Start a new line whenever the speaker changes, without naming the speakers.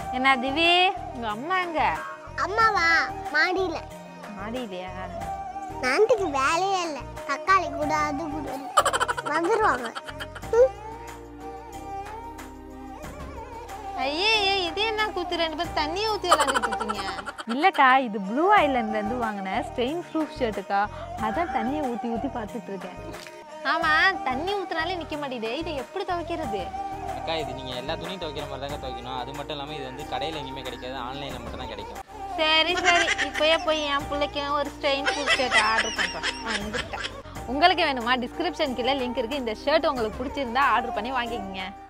என்ன திவி உங்க அம்மா எங்க
அம்மாவா மாடியில
மாடியிலையா
நந்துக்கு வேலையே இல்லை தக்காளி கூட அது கூட வந்துருவாங்க ம்.
ஐயே இது என்ன கூத்து ரெண்டு பேரும் தண்ணியை ஊற்றி விளாண்டுட்டு இருக்கீங்க
இல்லைக்கா இது ப்ளூ ஐலண்ட்லேருந்து வாங்கின ஸ்ட்ரெயின் ப்ரூஃப் ஷர்ட்டுக்கா அதான் தண்ணியை ஊற்றி ஊற்றி பார்த்துட்டு இருக்கேன்
ஆமா தண்ணி ஊத்துனாலே நிக்க மாட்டேங்குது இதை எப்படி துவைக்கிறது
அக்கா இது நீங்கள் எல்லா துணியும் துவைக்கிற மாதிரி தாங்க துவைக்கணும் அது மட்டும் இல்லாமல் இது வந்து கடையில் எங்கேயுமே கிடைக்காது ஆன்லைனில் மட்டும் தான் கிடைக்கும்
சரி சரி இப்போயே போய் என் பிள்ளைக்கு ஒரு ஸ்ட்ரெயின் ப்ரூஃப் ஷர்ட் ஆர்டர் பண்ணுறேன் வந்துட்டேன் உங்களுக்கு வேணுமா டிஸ்கிரிப்ஷன் கீழே லிங்க் இருக்குது இந்த ஷர்ட் உங்களுக்கு பிடிச்சிருந்தா ஆர்டர் பண்ணி வாங்கிக்கோங்க